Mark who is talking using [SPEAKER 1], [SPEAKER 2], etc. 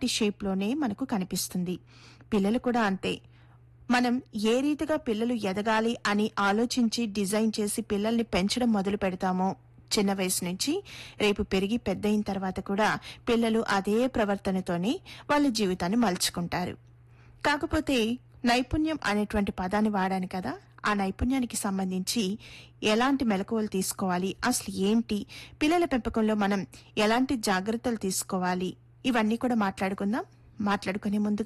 [SPEAKER 1] అలాంటి షేప్లోనే మనకు కనిపిస్తుంది పిల్లలు కూడా అంతే మనం ఏ రీతిగా పిల్లలు ఎదగాలి అని ఆలోచించి డిజైన్ చేసి పిల్లల్ని పెంచడం మొదలు పెడతామో చిన్న వయసు నుంచి రేపు పెరిగి పెద్ద అయిన తర్వాత కూడా పిల్లలు అదే ప్రవర్తనతోనే వాళ్ళ జీవితాన్ని మలుచుకుంటారు కాకపోతే నైపుణ్యం అనేటువంటి పదాన్ని వాడాను కదా ఆ నైపుణ్యానికి సంబంధించి ఎలాంటి మెలకువలు తీసుకోవాలి అసలు ఏంటి పిల్లల పెంపకంలో మనం ఎలాంటి జాగ్రత్తలు తీసుకోవాలి ఇవన్నీ కూడా మాట్లాడుకుందాం మాట్లాడుకునే ముందుగా